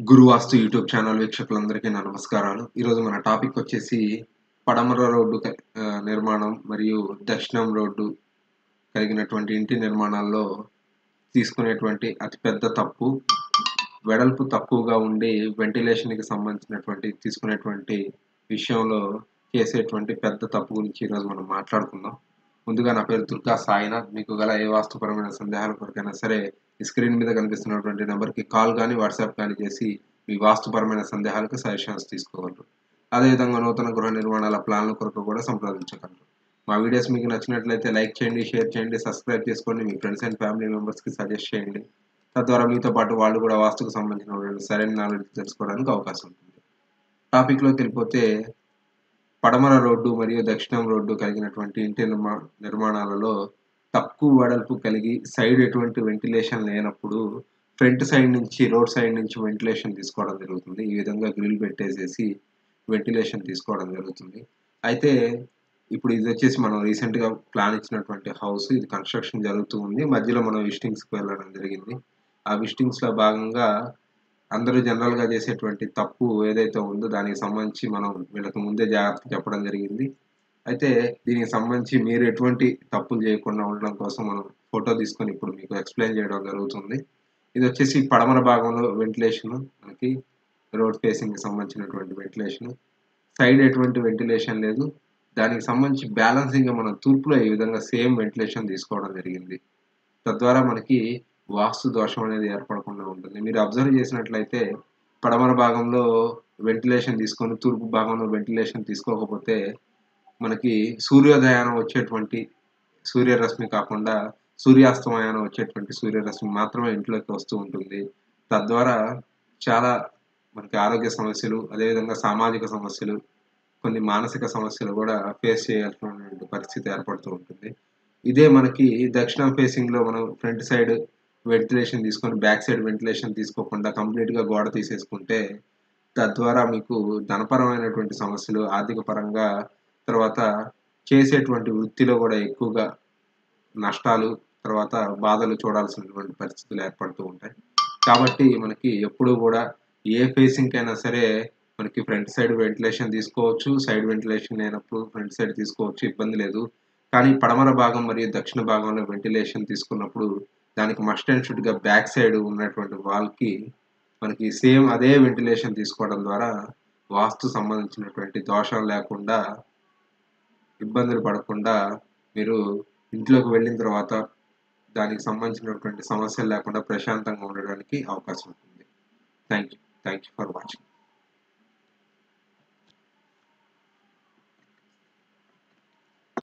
గురువాస్తు YouTube channel వీక్షకులందరికీ నా నమస్కారాలు ఈరోజు మన టాపిక్ వచ్చేసి పడమర రోడ్డు క- ఆ, నిర్మాణం మరియు దక్షిణం రోడ్డు కలిగినటువంటి ఇంటి నిర్మాణాల్లో తీసుకునేటువంటి అతిపెద్ద తప్పు వెడల్పు తక్కువగా ఉండి వెంటిలేషన్కి సంబంధించినటువంటి తీసుకునేటువంటి విషయంలో చేసేటువంటి పెద్ద తప్పు గురించి ఈరోజు మనం మాట్లాడుకుందాం ముందుగా నా పేరు దుర్గా సాయినాథ్ మీకు గల ఏ వాస్తుపరమైన సందేహాల కొరకైనా సరే ఈ స్క్రీన్ మీద కనిపిస్తున్నటువంటి నెంబర్కి కాల్ కానీ వాట్సాప్ కానీ చేసి మీ వాస్తుపరమైన సందేహాలకు సజెషన్స్ తీసుకోగలరు అదేవిధంగా నూతన గృహ నిర్మాణాల ప్లాన్ల కొరకు కూడా సంప్రదించగలరు మా వీడియోస్ మీకు నచ్చినట్లయితే లైక్ చేయండి షేర్ చేయండి సబ్స్క్రైబ్ చేసుకోండి మీ ఫ్రెండ్స్ అండ్ ఫ్యామిలీ మెంబర్స్కి సజెస్ట్ చేయండి తద్వారా మీతో పాటు వాళ్ళు కూడా వాస్తుకు సంబంధించిన సరైన నాలెడ్జ్ తెలుసుకోవడానికి అవకాశం ఉంటుంది టాపిక్లోకి వెళ్ళిపోతే పడమర రోడ్డు మరియు దక్షిణం రోడ్డు కలిగినటువంటి ఇంటి నిర్మా నిర్మాణాలలో తక్కువ వెడల్పు కలిగి సైడ్ ఎటువంటి వెంటిలేషన్ లేనప్పుడు ఫ్రంట్ సైడ్ నుంచి రోడ్ సైడ్ నుంచి వెంటిలేషన్ తీసుకోవడం జరుగుతుంది ఈ విధంగా గ్రిల్ పెట్టేసేసి వెంటిలేషన్ తీసుకోవడం జరుగుతుంది అయితే ఇప్పుడు ఇది వచ్చేసి మనం రీసెంట్గా ప్లాన్ ఇచ్చినటువంటి హౌస్ ఇది కన్స్ట్రక్షన్ జరుగుతూ ఉంది మధ్యలో మనం విజిటింగ్స్కి వెళ్ళడం జరిగింది ఆ విజిటింగ్స్లో భాగంగా అందరూ జనరల్గా చేసేటువంటి తప్పు ఏదైతే ఉందో దానికి సంబంధించి మనం వీళ్ళకి ముందే జాగ్రత్త చెప్పడం జరిగింది అయితే దీనికి సంబంధించి మీరు ఎటువంటి తప్పులు చేయకుండా ఉండడం కోసం మనం ఫోటో తీసుకొని ఇప్పుడు మీకు ఎక్స్ప్లెయిన్ చేయడం జరుగుతుంది ఇది వచ్చేసి పడమర భాగంలో వెంటిలేషన్ మనకి రోడ్ ఫేసింగ్కి సంబంధించినటువంటి వెంటిలేషన్ సైడ్ ఎటువంటి వెంటిలేషన్ లేదు దానికి సంబంధించి బ్యాలెన్సింగ్గా మనం తూర్పులో ఈ విధంగా సేమ్ వెంటిలేషన్ తీసుకోవడం జరిగింది తద్వారా మనకి వాస్తు దోషం అనేది ఏర్పడకుండా ఉంటుంది మీరు అబ్జర్వ్ చేసినట్లయితే పడమర భాగంలో వెంటిలేషన్ తీసుకొని తూర్పు భాగంలో వెంటిలేషన్ తీసుకోకపోతే మనకి సూర్యోదయానం వచ్చేటువంటి సూర్యరశ్మి కాకుండా సూర్యాస్తమయానం వచ్చేటువంటి సూర్యరశ్మి మాత్రమే ఇంట్లోకి వస్తూ ఉంటుంది తద్వారా చాలా మనకి ఆరోగ్య సమస్యలు అదేవిధంగా సామాజిక సమస్యలు కొన్ని మానసిక సమస్యలు కూడా ఫేస్ చేయాల్సినటువంటి పరిస్థితి ఏర్పడుతూ ఉంటుంది ఇదే మనకి దక్షిణం ఫేసింగ్ లో మనం ఫ్రంట్ సైడ్ వెంటిలేషన్ తీసుకొని బ్యాక్ సైడ్ వెంటిలేషన్ తీసుకోకుండా కంప్లీట్ గా గోడ తీసేసుకుంటే తద్వారా మీకు ధనపరమైనటువంటి సమస్యలు ఆర్థిక పరంగా తర్వాత చేసేటువంటి వృత్తిలో కూడా ఎక్కువగా నష్టాలు తర్వాత బాధలు చూడాల్సినటువంటి పరిస్థితులు ఏర్పడుతూ ఉంటాయి కాబట్టి మనకి ఎప్పుడూ కూడా ఏ ఫేసింగ్ అయినా సరే మనకి ఫ్రంట్ సైడ్ వెంటిలేషన్ తీసుకోవచ్చు సైడ్ వెంటిలేషన్ లేనప్పుడు ఫ్రంట్ సైడ్ తీసుకోవచ్చు ఇబ్బంది లేదు కానీ పడమర భాగం మరియు దక్షిణ భాగంలో వెంటిలేషన్ తీసుకున్నప్పుడు దానికి మస్ట్ అండ్ షుడ్ గా బ్యాక్ సైడ్ ఉన్నటువంటి వాల్ కి మనకి సేమ్ అదే వెంటిలేషన్ తీసుకోవడం ద్వారా వాస్తు సంబంధించినటువంటి దోషం లేకుండా ఇబ్బందులు పడకుండా మీరు ఇంట్లోకి వెళ్ళిన తర్వాత దానికి సంబంధించినటువంటి సమస్యలు లేకుండా ప్రశాంతంగా ఉండడానికి అవకాశం ఉంటుంది thank you thank you for watching